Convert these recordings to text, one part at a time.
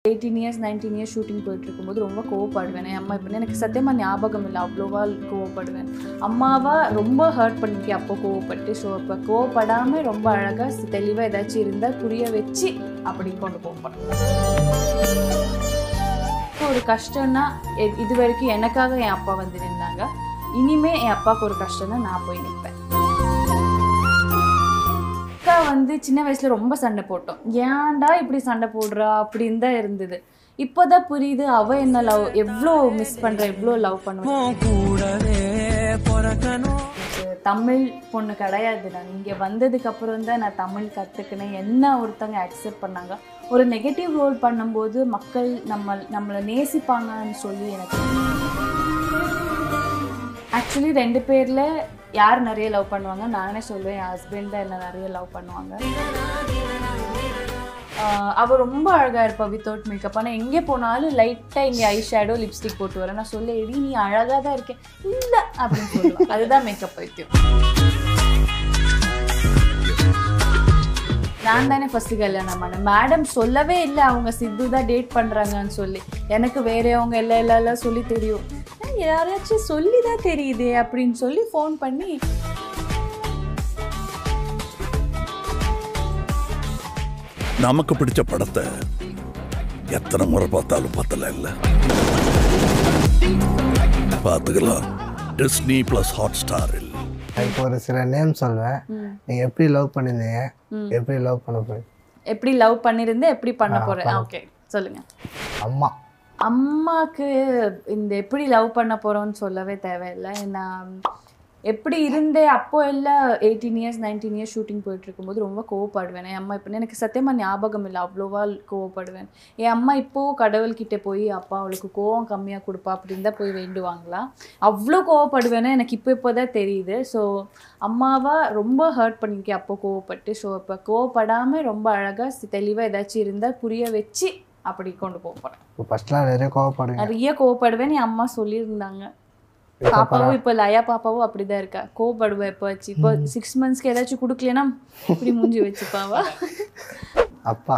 Eighteen years nineteen years shooting போயிட்டு இருக்கும்போது ரொம்ப கோவப்படுவேன் என் அம்மா இப்போ எனக்கு சத்தியமாக ஞாபகம் இல்லை அவ்வளோவா கோவப்படுவேன் அம்மாவா ரொம்ப ஹர்ட் பண்ணிக்கி அப்போ கோவப்பட்டு ஸோ அப்போ கோவப்படாமல் ரொம்ப அழகாக தெளிவாக ஏதாச்சும் இருந்தால் புரிய வச்சு அப்படி கொண்டு போகப்படும் ஒரு கஷ்டம்னா எ- இது வரைக்கும் எனக்காக என் அப்பா வந்து நின்னாங்க இனிமே என் அப்பாவுக்கு ஒரு கஷ்டம்னா நான் போய் நிற்பேன் அக்கா வந்து சின்ன வயசுல ரொம்ப சண்டை போட்டோம் ஏன்டா இப்படி சண்டை போடுறா அப்படின்னு தான் இருந்தது இப்போதான் புரியுது அவ என்ன லவ் எவ்வளோ மிஸ் பண்ற எவ்வளோ லவ் பண்ணுவேன் கூடவே பிறக்கணும் எனக்கு தமிழ் பொண்ணு கிடையாது நான் இங்கே வந்ததுக்கு அப்புறம் தான் நான் தமிழ் கற்றுக்கினேன் என்ன ஒருத்தவங்க அக்செப்ட் பண்ணாங்க ஒரு நெகட்டிவ் ரோல் பண்ணும்போது மக்கள் நம்ம நம்மளை நேசிப்பாங்கன்னு சொல்லி எனக்கு ஆக்சுவலி ரெண்டு பேரில் யார் நிறைய லவ் பண்ணுவாங்க நானே சொல்லுவேன் என் ஹஸ்பண்ட் தான் என்ன நிறைய லவ் பண்ணுவாங்க ஆஹ் அவ ரொம்ப அழகா இருப்பா வித்தவுட் மேக்கப் ஆனால் எங்கே போனாலும் லைட்டாக இங்கே ஐ ஷேடோ லிப்ஸ்டிக் போட்டு வரேன் நான் சொல்ல எடி நீ அழகாக தான் இருக்கேன் இல்லை அப்படின்னு சொல்லுவேன் அதுதான் மேக்கப் பைத்தியம் நான் தானே ஃபர்ஸ்ட் கல்யாணம் பண்ணேன் மேடம் சொல்லவே இல்லை அவங்க சித்து தான் டேட் பண்றாங்கன்னு சொல்லி எனக்கு வேறவங்க எல்லாம் எல்லாம் எல்லாம் சொல்லி தெரியும் "ஏய், யாராச்சும் சொல்லி தான் தெரியுதே அப்படின்னு சொல்லி ஃபோன் பண்ணி நமக்கு பிடிச்ச படத்தை எத்தனை முறை பார்த்தாலும் பத்தல இல்ல பார்த்துக்கலாம் டிஸ்னி பிளஸ் ஹாட் ஸ்டாரில் இப்போ ஒரு சில நேம் சொல்வேன் ம், நீங்கள் எப்படி லவ் பண்ணிருந்தீங்க ம். எப்படி லவ் பண்ண போய் எப்படி லவ் பண்ணிருந்து எப்படி பண்ண போறேன் ஓகே சொல்லுங்க அம்மா அம்மாக்கு இந்த எப்படி லவ் பண்ண போறோம்னு சொல்லவே தேவையில்லை நான் எப்படி இருந்தேன் அப்போ எல்லாம் eighteen years nineteen years shooting போயிட்டு இருக்கும்போது ரொம்ப கோவப்படுவேன் என் அம்மா இப்போ எனக்கு சத்தியமா ஞாபகம் இல்லை அவ்வளோவா கோவப்படுவேன் என் அம்மா இப்போ கடவுள்கிட்ட போய் அப்பா அவளுக்கு கோவம் கம்மியாக கொடுப்பா அப்படின்னு தான் போய் வேண்டுவாங்களா அவ்வளோ கோவப்படுவேன்னு எனக்கு இப்போ இப்போ தான் தெரியுது ஸோ அம்மாவா ரொம்ப ஹர்ட் பண்ணியிருக்கேன் அப்போ கோவப்பட்டு ஸோ இப்போ கோவப்படாமல் ரொம்ப அழகாக தெளிவாக ஏதாச்சும் இருந்தால் புரிய வச்சு அப்படி கொண்டு போக போகிறேன் இப்போ ஃபஸ்ட்லாம் நிறைய கோவப்படுவீங்க நிறைய கோவப்படுவேன் என் அம்மா சொல்லியிருந்தாங்க பாப்பாவும் இப்போ லயா பாப்பாவும் அப்படிதான் இருக்கா கோவப்படுவா எப்போச்சு இப்போ சிக்ஸ் மந்த்ஸ்க்கு ஏதாச்சும் கொடுக்கலனா இப்படி மூஞ்சி வச்சுப்பாவா அப்பா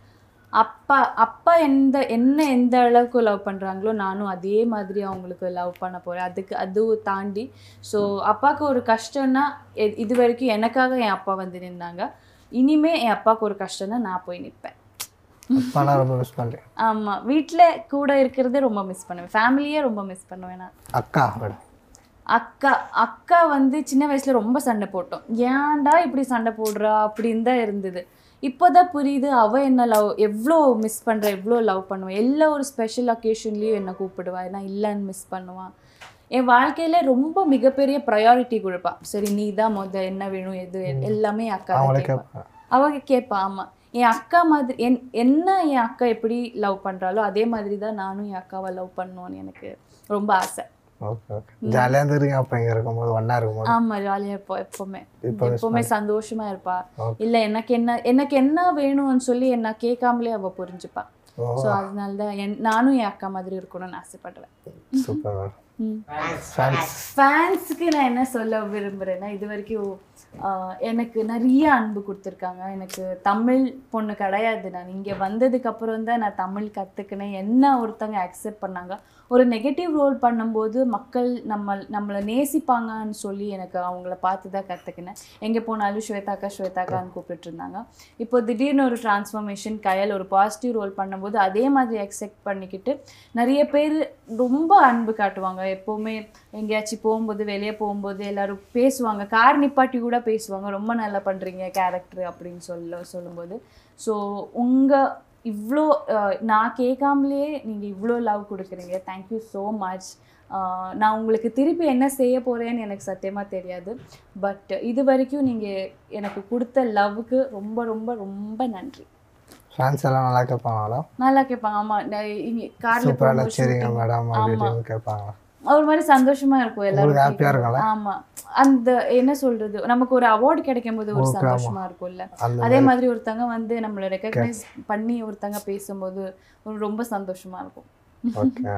அப்பா அப்பா எந்த என்ன எந்த அளவுக்கு லவ் பண்ணுறாங்களோ நானும் அதே மாதிரி அவங்களுக்கு லவ் பண்ண போகிறேன் அதுக்கு அதுவும் தாண்டி ஸோ அப்பாவுக்கு ஒரு கஷ்டம்னா எ- இது வரைக்கும் எனக்காக என் அப்பா வந்து நின்னாங்க இனிமே என் அப்பாவுக்கு ஒரு கஷ்டம்னா நான் போய் நிற்பேன் அப்பானா ரொம்ப மிஸ் பண்ணுறேன் ஆமாம் வீட்டில் கூட இருக்கிறதே ரொம்ப மிஸ் பண்ணுவேன் ஃபேமிலியே ரொம்ப மிஸ் பண்ணுவேன் நான் அக்கா மேடம் அக்கா அக்கா வந்து சின்ன வயசுல ரொம்ப சண்டை போட்டோம் ஏன்டா இப்படி சண்டை போடுறா அப்படின்னு தான் இருந்தது இப்போதான் புரியுது அவ என்ன லவ் எவ்வளோ மிஸ் பண்ற எவ்வளோ லவ் பண்ணுவேன் எல்லா ஒரு ஸ்பெஷல் அக்கேஷன்லேயும் என்னை கூப்பிடுவா நான் இல்லைன்னு மிஸ் பண்ணுவான் என் வாழ்க்கையில ரொம்ப மிகப்பெரிய ப்ரையாரிட்டி கொடுப்பா சரி நீ தான் முத என்ன வேணும் எது எல்லாமே என் அக்கா தான் அவங்களே கேட்பா. கேட்பேன் அவங்க கேட்பா ஆமா என் அக்கா மாதிரி என் என்ன என் அக்கா எப்படி லவ் பண்றாளோ அதே மாதிரி தான் நானும் என் அக்காவை லவ் பண்ணணும்னு எனக்கு ரொம்ப ஆசை ஓகே ஓகே ஜாலியாக இருந்துருக்கீங்க அப்போ இங்கே இருக்கும்போது ஒன்றா இருக்கும்போது ஆமா ஜாலியா இருப்போம் எப்பவுமே இப்போ miss எப்பவுமே சந்தோஷமா இருப்பா Okay. இல்ல எனக்கு என்ன எனக்கு என்ன வேணும்னு சொல்லி என்ன கேட்காமலே அவ புரிஞ்சுப்பா ஓ ஸோ அதனால தான் என் நானும் என் அக்கா மாதிரி இருக்கணும்னு ஆசைப்படுவேன் சூப்பர் மேடம் ம். ஃபேன்ஸ் ஃபேன்ஸுக்கு நான் என்ன சொல்ல விரும்புகிறேன்னா இது வரைக்கும் ஆஹ், எனக்கு நிறைய அன்பு கொடுத்துருக்காங்க எனக்கு தமிழ் பொண்ணு கிடையாது நான் இங்கே வந்ததுக்கு அப்புறம் தான் நான் தமிழ் கற்றுக்கினேன் என்ன ஒருத்தவங்க அக்செப்ட் பண்ணாங்க ஒரு நெகட்டிவ் ரோல் பண்ணும்போது மக்கள் நம்ம நம்மளை நேசிப்பாங்கன்னு சொல்லி எனக்கு அவங்கள பார்த்து தான் கற்றுக்கினேன் எங்கே போனாலும் ஸ்வேதாக்கா ஸ்வேதாக்கான்னு கூப்பிட்டு இருந்தாங்க இப்போ திடீர்னு ஒரு டிரான்ஸ்ஃபர்மேஷன் கயல் ஒரு பாசிட்டிவ் ரோல் பண்ணும்போது அதே மாதிரி அக்செப்ட் பண்ணிக்கிட்டு நிறைய பேர் ரொம்ப அன்பு காட்டுவாங்க எப்போவுமே எங்கேயாச்சும் போகும்போது வெளியே போகும்போது எல்லாரும் பேசுவாங்க கார் நிப்பாட்டி கூட பேசுவாங்க ரொம்ப நல்லா பண்ணுறீங்க கேரக்டர் அப்படின்னு சொல்ல சொல்லும்போது ஸோ உங்கள் இவ்வளோ அஹ், நான் கேட்காமலே நீங்கள் இவ்வளோ லவ் கொடுக்குறீங்க தேங்க்யூ ஸோ மச் நான் உங்களுக்கு திருப்பி என்ன செய்ய போகிறேன்னு எனக்கு சத்தியமாக தெரியாது பட் இது வரைக்கும் நீங்கள் எனக்கு கொடுத்த லவ்வுக்கு ரொம்ப ரொம்ப ரொம்ப நன்றி ஃபேன்ஸ் எல்லாம் நல்லா கேட்பாங்களா நல்லா கேட்பாங்க ஆமாம் இங்கே காரில் சூப்பராக நடிச்சிருங்க மேடம் அப்படி ஆமா. இப்படின்னு கேட்பாங்களா ஒரு மாதிரி சந்தோஷமா இருக்கும் உங்களுக்கு எல்லாரும் happy-ஆ கேட்கும். இருக்கும்ல? ஆமா அந்த என்ன சொல்றது நமக்கு ஒரு அவார்டு கிடைக்கும் போது ஒரு ஓகே, ஆமா. சந்தோஷமா இருக்கும்ல அந்த அதே மாதிரி ஒருத்தங்க வந்து நம்மள ரெக்கக்னைஸ் பண்ணி ஒருத்தங்க பேசும்போது ஒரு ரொம்ப சந்தோஷமா இருக்கும் ஓகே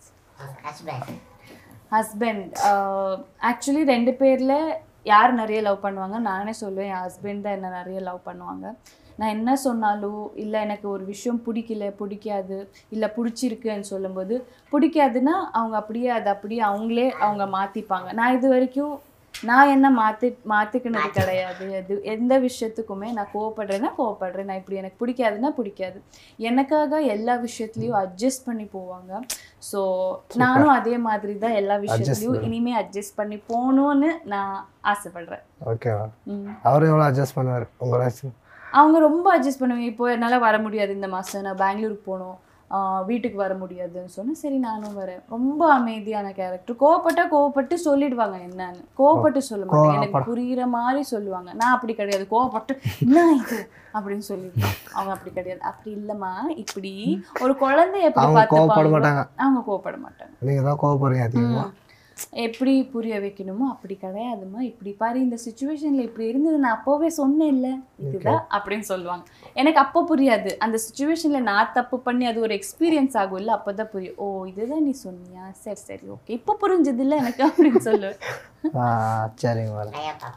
ஹஸ்பண்ட் ஆக்சுவலி ரெண்டு பேர்ல யார் நிறைய லவ் பண்ணுவாங்க நானே சொல்லுவேன் என் ஹஸ்பண்ட் தான் என்ன நிறைய லவ் பண்ணுவாங்க நான் என்ன சொன்னாலோ இல்லை எனக்கு ஒரு விஷயம் பிடிக்கல பிடிக்காது இல்லை பிடிச்சிருக்குன்னு சொல்லும்போது பிடிக்காதுன்னா அவங்க அப்படியே அதை அப்படியே அவங்களே அவங்க மாற்றிப்பாங்க நான் இது வரைக்கும் நான் என்ன மாற்றி மாற்றிக்கினது கிடையாது அது எந்த விஷயத்துக்குமே நான் கோவப்படுறேன்னா கோவப்படுறேன் நான் இப்படி எனக்கு பிடிக்காதுன்னா பிடிக்காது எனக்காக எல்லா விஷயத்துலையும் அட்ஜஸ்ட் பண்ணி போவாங்க ஸோ நானும் அதே மாதிரி தான் எல்லா விஷயத்துலையும் இனிமே அட்ஜஸ்ட் பண்ணி போகணும்னு நான் ஆசைப்படுறேன் ஓகேவா ம். அவர் எவ்வளோ அட்ஜஸ்ட் பண்ணுவார் உங்களை வச்சு அவங்க ரொம்ப அட்ஜஸ்ட் பண்ணுவாங்க இப்போ என்னால் வர முடியாது இந்த மாதம் நான் பெங்களூருக்கு போகணும் ஆஹ் வீட்டுக்கு வர முடியாதுன்னு சொன்னேன் சரி நானும் வரேன் ரொம்ப அமைதியான கேரக்டர் கோவப்பட்டா கோவப்பட்டு சொல்லிடுவாங்க என்னன்னு கோவப்பட்டு சொல்ல மாட்டாங்க எனக்கு புரியுற மாதிரி சொல்லுவாங்க நான் அப்படி கிடையாது கோவப்பட்டு என்ன இது அப்படின்னு சொல்லிடுவாங்க அவங்க அப்படி கிடையாது அப்படி இல்லைம்மா இப்படி ஒரு குழந்தைய எப்படி அவங்க கோவப்பட பார்த்துப்பாங்க மாட்டாங்க அவங்க கோவப்பட மாட்டாங்க நீங்கள் தான் கோவப்படுறீங்க அதிகமாக ம். எப்படி புரிய வைக்கணுமோ அப்படி கிடையாதும்மா இப்படி பாரு இந்த சுச்சுவேஷன்ல இப்படி இருந்தது நான் அப்போவே சொன்னேன்ல இதுதான் அப்படின்னு சொல்லுவாங்க எனக்கு அப்போ புரியாது அந்த சுச்சுவேஷன்ல நான் தப்பு பண்ணி அது ஒரு எக்ஸ்பீரியன்ஸ் ஆகும் இல்ல அப்பதான் புரியும் ஓ இதுதான் நீ சொன்னியா சரி சரி ஓகே இப்போ புரிஞ்சது இல்ல எனக்கு அப்படின்னு சொல்லுவேன் ஆ சரிங்க மேடம்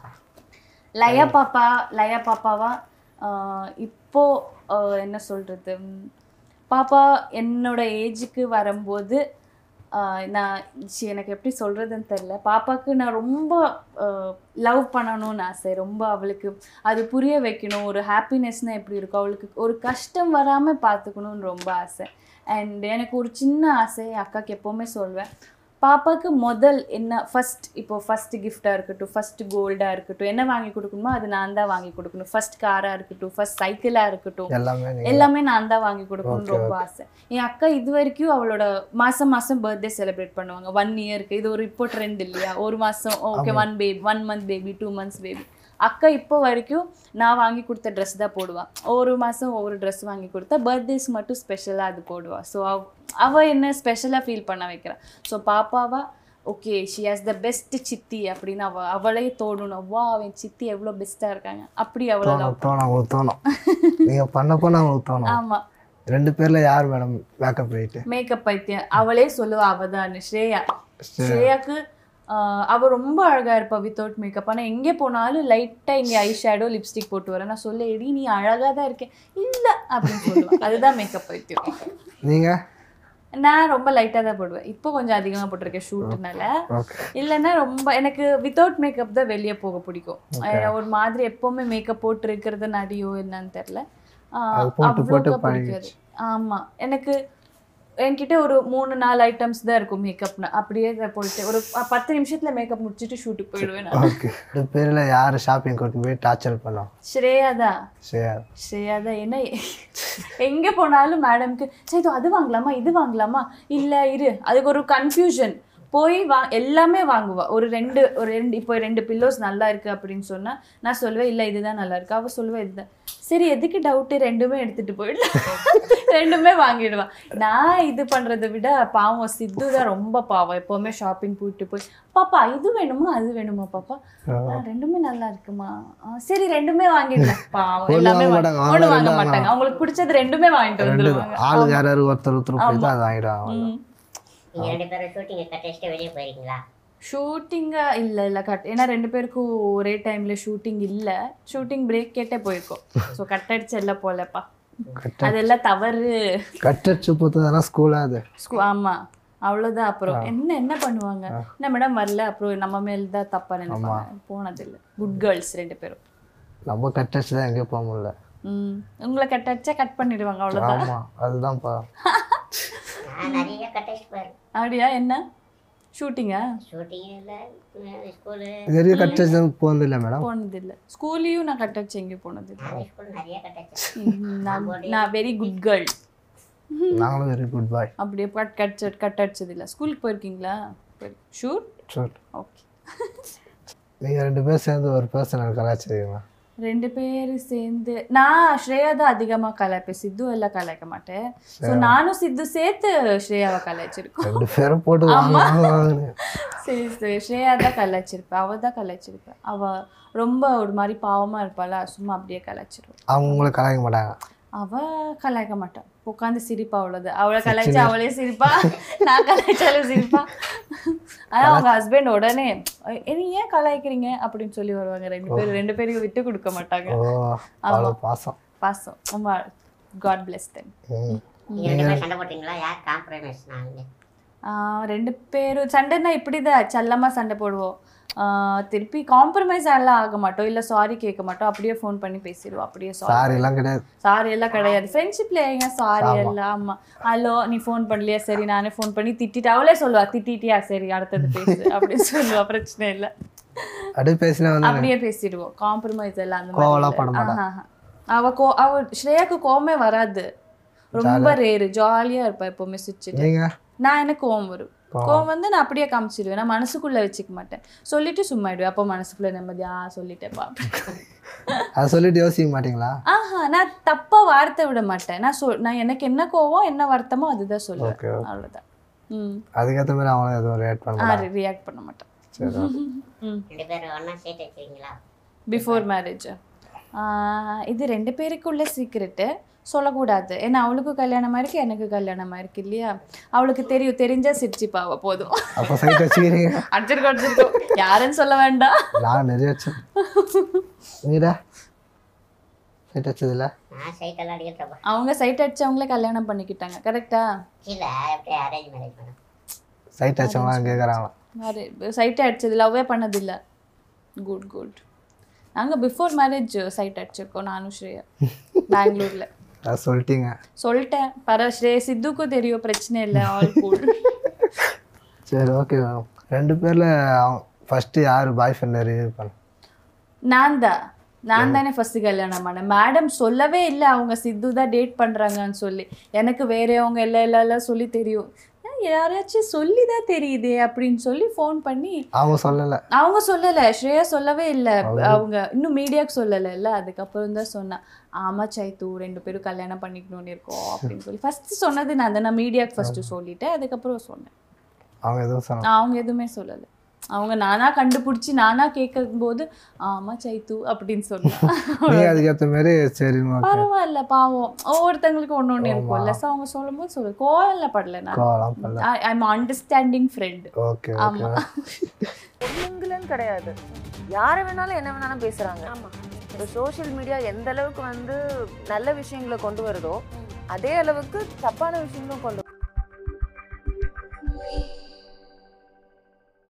லயா பாப்பா லயா பாப்பாவா ஆஹ் இப்போ ஆஹ் என்ன சொல்றது ம், பாப்பா என்னோட ஏஜுக்கு வரும்போது ஆஹ் நான் சி, எனக்கு எப்படி சொல்றதுன்னு தெரில பாப்பாக்கு நான் ரொம்ப லவ் பண்ணணும்னு ஆசை ரொம்ப அவளுக்கு அது புரிய வைக்கணும் ஒரு ஹாப்பினஸ்னால் எப்படி இருக்கும் அவளுக்கு ஒரு கஷ்டம் வராமல் பார்த்துக்கணும்னு ரொம்ப ஆசை அண்ட் எனக்கு ஒரு சின்ன ஆசை என் அக்காக்கு எப்போவுமே சொல்வேன் பாப்பாக்கு முதல் என்ன ஃபர்ஸ்ட் இப்போ ஃபர்ஸ்ட் கிஃப்டாக இருக்கட்டும் ஃபர்ஸ்ட் கோல்டாக இருக்கட்டும் என்ன வாங்கி கொடுக்கணுமோ அது நான் தான் வாங்கி கொடுக்கணும் ஃபர்ஸ்ட் காராக இருக்கட்டும் ஃபர்ஸ்ட் சைக்கிளாக இருக்கட்டும் எல்லாமே நீங்கள் எல்லாமே நான் தான் வாங்கி கொடுக்கணும்னு ரொம்ப ஆசை என் அக்கா இது வரைக்கும் அவளோட மாசம் மாசம் பர்த்டே செலிப்ரேட் பண்ணுவாங்க ஒன் இயருக்கு இது ஒரு இப்போ ட்ரெண்ட் இல்லையா ஒரு மாசம் okay one baby one month baby two months baby அக்கா இப்போ வரைக்கும் நான் வாங்கி கொடுத்த ட்ரெஸ் தான் போடுவாள் ஒரு மாதம் ஒவ்வொரு ட்ரெஸ் வாங்கி கொடுத்தா பர்த்டேஸ் மட்டும் ஸ்பெஷலாக அது போடுவா ஸோ அவ அவள் என்ன ஸ்பெஷலாக ஃபீல் பண்ண வைக்கிறாள் ஸோ பாப்பாவா okay she has the best சித்தி அப்படின்னு அவ அவளே தோடணும் வா அவன் சித்தி எவ்வளோ பெஸ்ட்டாக இருக்காங்க அப்படி அவளை தோணும் தோணும் உங்களுக்கு தோணும் நீங்கள் பண்ணப்போ நான் உங்களுக்கு தோணும் ஆமாம் ரெண்டு பேரில் யார் மேடம் மேக்கப் போயிட்டு மேக்கப் பைத்தியம் அவளே சொல்லுவா அவதான் ஸ்ரேயா ஸ்ரேயாக்கு ஆஹ், அவ ரொம்ப அழகா இருப்பா வித்தவுட் மேக்கப் ஆனா எங்கே போனாலும் லைட்டா இங்க ஐ ஷேடோ லிப்ஸ்டிக் போட்டு வரேன் நான் சொல்ல எடி நீ அழகா தான் இருக்கேன் இல்ல அப்படின்னு சொல்லுவேன் அதுதான் மேக்கப் பைத்தியம் நீங்கள் நான் ரொம்ப லைட்டா தான் போடுவேன் இப்போ கொஞ்சம் அதிகமா போட்டிருக்கேன் ஷூட்னால ஓகே இல்லைன்னா ரொம்ப எனக்கு வித்தவுட் மேக்கப் தான் வெளியே போக பிடிக்கும் அஹ் ஒரு மாதிரி எப்பவுமே மேக்கப் போட்டு இருக்கிறது நடியோ என்னன்னு தெரில அது போட்டு போட்டு அவ்வளோக்கா பிடிக்காது ஆமா எனக்கு என்கிட்ட ஒரு மூணு நாலு ஐட்டம்ஸ் தான் இருக்கும் மேக்கப்னு அப்படியே இதை போட்டு ஒரு ப- பத்து நிமிஷத்துல மேக்கப் முடிச்சுட்டு ஷூட்டுக்கு போயிடுவேன் நான் ஓகே ரெண்டு பேரில் யார் ஷாப்பிங் கூட்டு போய் டார்ச்சர் பண்ணோம் ஸ்ரேயா தான் சரி ஸ்ரேயா தான் என்ன எங்கே போனாலும் மேடம்க்கு சரி இதோ அது வாங்கலாமா இது வாங்கலாமா இல்லை இரு அதுக்கு ஒரு கன்ஃபியூஷன் போய் வா எல்லாமே வாங்குவா ஒரு ரெண்டு ஒரு ரெண்டு இப்போ ரெண்டு பில்லோஸ் நல்லா இருக்கு அப்படின்னு சொன்னா நான் சொல்லுவேன் இல்லை இதுதான் நல்லா இருக்கு அவ சொல்லுவேன் இதுதான் சரி எதுக்கு டவுட்டு ரெண்டுமே எடுத்துட்டு போயிடலாம் ரெண்டுமே வாங்கிடுவா நான் இது பண்றதை விட பாவம் சித்து தான் ரொம்ப பாவம் எப்பவுமே ஷாப்பிங் போயிட்டு போய் பாப்பா இது வேணுமா அது வேணுமா பாப்பா ஆ, ரெண்டுமே நல்லா இருக்குமா ஆ, சரி ரெண்டுமே வாங்கிடலாம் பாவம் ஒண்ணு எல்லாமே வாங்க வாங்க- மாட்டாங்க, ஒண்ணு அவங்க வாங்க ரெண்டு மாட்டாங்க அவங்களுக்கு பிடிச்சது ரெண்டுமே வாங்கிட்டு ரெண்டு வந்துருவாங்க ஆளு யாராரு ஒருத்தர் ஒருத்தர் போய் தான் அது ஆகிடும் ம். நீங்க ரெண்டு பேரும் ஷூட்டிங் கட் அடிச்சுட்டு வெளியே போயிருக்கீங்களா ஷூட்டிங்கா இல்ல இல்ல கட் ஏன்னா ரெண்டு பேருக்கும் ஒரே டைம்ல ஷூட்டிங் இல்ல ஷூட்டிங் பிரேக் கேட்டே போயிருக்கோம் ஸோ கட் அடிச்சு எல்லாம் போலப்பா கட்ட அதெல்லாம் தவறு கட்டடிச்சு போத்ததானா ஸ்கூலா அது ஸ்கூ ஆமா அவ்வளவுதான் அப்புறம் என்ன என்ன பண்ணுவாங்க என்ன மேடம் வரல அப்புறம் நம்ம மேல தான் தப்பா நினைப்பாங்க போனதில்லை குட் கேர்ள்ஸ் ரெண்டு பேரும் நம்ம கட்டடிச்சு தான் எங்கேயும் போக முடியல ம் உங்களை கட் அடிச்சா கட் பண்ணிடுவாங்க அவ்வளவுதான் ஆமா அதுதான்ப்பா நான் நிறைய கட் அடிச்சுட்டு போயிருக்கேன் அப்படியா என்ன ஷூட்டிங்கா ஷூட்டிங் இல்லை ஸ்கூலு இது வரைக்கும் கட்டடிச்சு போனது இல்லை மேடம் போனதில்லை ஸ்கூல்லையும் நான் கட் அடிச்சு எங்கேயும் போனதில்லை நான் ஸ்கூல் நிறைய கட் அடிச்சேன் ம், நான் நான் வெரி குட் கேர்ள் நாங்களும் வெரி குட் பாய் அப்படியே கட் கட் கட் அடிச்சது இல்லை ஸ்கூலுக்கு போயிருக்கீங்களா ஷூர் சரி ஓகே நீங்கள் ரெண்டு பேரும் சேர்ந்து ஒரு பர்சனல் கலாச்சாரீங்களா ரெண்டு பேர் சேர்ந்து நான் ஸ்ரேயா தான் அதிகமாக கலாய்ப்பேன் சித்து எல்லாம் கலாய்க்க மாட்டேன் ஸோ நானும் சித்து சேர்த்து ஸ்ரேயாவை கலாய்ச்சிருக்கோம் ரெண்டு பேரும் போட்டு வாங்க வாங்க வாங்கன்னு. சரி சரி ஸ்ரேயா தான் கலாய்ச்சிருப்பேன் அவள் தான் கலாய்ச்சிருப்பேன் அவள் ரொம்ப ஒரு மாதிரி பாவமாக இருப்பாளா சும்மா அப்படியே கலாய்ச்சிருவாள் அவங்க உங்களை கலாய்க்க மாட்டாங்க அவ கலாய்க்க மாட்டான் உட்காந்து சிரிப்பா அவ்வளோது அவளை கலாய்ச்சா அவளே சிரிப்பா நான் கலாய்ச்சாலும் சிரிப்பா ஆனா அவங்க ஹஸ்பண்ட் உடனே "ஏய், நீ ஏன் கலாய்க்கிறீங்க அப்படின்னு சொல்லி வருவாங்க ரெண்டு பேரும் ரெண்டு பேரையும் விட்டு கொடுக்க மாட்டாங்க ஓ அவ்வளோ பாசம் பாசம் ரொம்ப காட் பிளெஸ் தென் ம். நீங்க ரெண்டு பேரும் சண்டை போட்டீங்களா யார் காம்ப்ரமைஸ் நாங்க ரெண்டு பேரும் சண்டைன்னா இப்படிதான் செல்லமா சண்டை போடுவோம் ஆஹ் திருப்பி காம்ப்ரமைஸ் எல்லாம் ஆக மாட்டோம் இல்ல சாரி கேட்க மாட்டோம் அப்படியே ஃபோன் பண்ணி பேசிடுவோம் அப்படியே சாரி சாரி எல்லாம் கிடையாது சாரி எல்லாம் கிடையாது ஃப்ரெண்ட்ஷிப்ல ஏங்க சாரி எல்லாம் ஆமா ஹலோ நீ ஃபோன் பண்ணலையா சரி நானே ஃபோன் பண்ணி திட்டிட்டு அவளே சொல்லுவா திட்டிட்டியா சரி அடுத்தது பேசு அப்படின்னு சொல்லுவா பிரச்சனை இல்லை அப்படியே பேசினா வந்து அப்படியே பேசிடுவோம் காம்ப்ரமைஸ் எல்லாம் அந்த கோவம்லாம் பட மாதிரி இல்ல. ஆஹா, ஆஹா. அவ கோ அவ ஸ்ரேயாக்கு கோவமே வராது ரொம்ப ரேரு ஜாலியா இருப்பா எப்பவுமே சிரிச்சுட்டு நீங்க நான் எனக்கு கோவம் வரும் கோவம் வந்து நான் அப்படியே காமிச்சிடுவேன் நான் மனசுக்குள்ள வச்சுக்க மாட்டேன் சொல்லிட்டு சும்மா ஆயிடுவேன் அப்போ மனசுக்குள்ள நிம்மதியா சொல்லிட்டேப்பா அதை சொல்லிட்டு யோசிக்க மாட்டீங்களா ஆஹா நான் தப்பா வார்த்தை விட மாட்டேன் நான் சொல் நான் எனக்கு என்ன கோவம் என்ன வருத்தமோ அதுதான் சொல்லுவேன் ஓகே அவ்வளவுதான் ம் அதுக்கேற்ற மாதிரி அவங்களும் எதுவும் ரேட் பண்ண ஆ மாட்டாங்க ரியாக்ட் பண்ண மாட்டேன் சரி okay. ம் ரெண்டு பேரும் ஒண்ணா சேர்த்து வச்சிருக்கீங்களா பிஃபோர் மேரேஜ் இது ரெண்டு பேருக்குள்ள சீக்ரெட்டு சொல்லக்கூடாது ஏன்னா அவளுக்கு கல்யாணம் ஆயிருக்கு எனக்கு கல்யாணம் ஆயிருக்கு இல்லையா அவளுக்கு தெரியும் தெரிஞ்சா சிரிச்சுப்பாவ போதும் அப்போ சைட் வச்சுக்கிறீங்க அடிச்சிருக்கோம் அடிச்சிருக்கோம் யாருன்னு சொல்ல வேண்டாம் நான் நிறைய வச்சேன் நீடா சைட் வச்சதில்ல நான் சைட் எல்லாம் அடிக்கிறப்ப அவங்க சைட் அடிச்சவங்களே கல்யாணம் பண்ணிக்கிட்டாங்க கரெக்டா கீழே அப்படியே அரேஞ்ச் மேரேஜ் பண்ணோம் சைட் வச்சவங்களாம் கேட்குறாங்களா சைட் அடிச்சது லவ்வே பண்ணதில்ல குட் குட் நாங்கள் பிஃபோர் மேரேஜ் சைட் அடிச்சிருக்கோம் நானும் ஸ்ரேயா பெங்களூர்ல அதை சொல்லிட்டீங்க சொல்லிட்டேன் பர ஸ்ரே சித்துக்கும் தெரியும் பிரச்சனை இல்லை ஆல் கூல் சரி ஓகே ரெண்டு பேரில் ஃபஸ்ட்டு யார் பாய் ஃப்ரெண்டை ரிவ்யூ பண்ண நான் தான் நான் தானே ஃபர்ஸ்ட் கல்யாணம் பண்ணேன் மேடம் சொல்லவே இல்லை அவங்க சித்து தான் டேட் பண்றாங்கன்னு சொல்லி எனக்கு வேறவங்க எல்லாம் எல்லாம் எல்லாம் சொல்லி தெரியும் ஏன் யாராச்சும் சொல்லி தான் தெரியுதே அப்படின்னு சொல்லி ஃபோன் பண்ணி அவங்க சொல்லலை அவங்க சொல்லலை ஸ்ரேயா சொல்லவே இல்லை அவங்க இன்னும் மீடியாவுக்கு சொல்லலை இல்லை அதுக்கப்புறம் தான் சொன்னேன் ஆமா சைத்து ரெண்டு பேரும் கல்யாணம் பண்ணிக்கணும்னு இருக்கோம் அப்படின்னு சொல்லி ஃபர்ஸ்ட் சொன்னது நான் தான் நான் மீடியாவுக்கு ஃபர்ஸ்ட் சொல்லிட்டேன் அதுக்கப்புறம் சொன்னேன் அவங்க எதுவும் சொன்னாங்க அவங்க எதுவுமே சொல்லலை அவங்க நானா கண்டுபிடிச்சி நானா கேட்கும்போது ஆமா சைத்து அப்படின்னு சொன்னேன் நீங்கள் அதுக்கேற்ற மாதிரி சரின்னு ஓகே பரவாயில்ல பாவம் ஒவ்வொருத்தங்களுக்கு ஒன்று ஒன்று இருக்கும்ல ஸோ அவங்க சொல்லும்போது சொல்லு கோவல்ல படல நான் கோவலாம் பண்ணல I am understanding friend okay okay ஆமா பொண்ணுங்களன்னு கிடையாது யாரை வேணாலும் என்ன வேணாலும் பேசுறாங்க இந்த சோஷியல் மீடியா எந்த அளவுக்கு வந்து நல்ல விஷயங்களை கொண்டு வருதோ அதே அளவுக்கு தப்பான விஷயங்களும் கொண்டு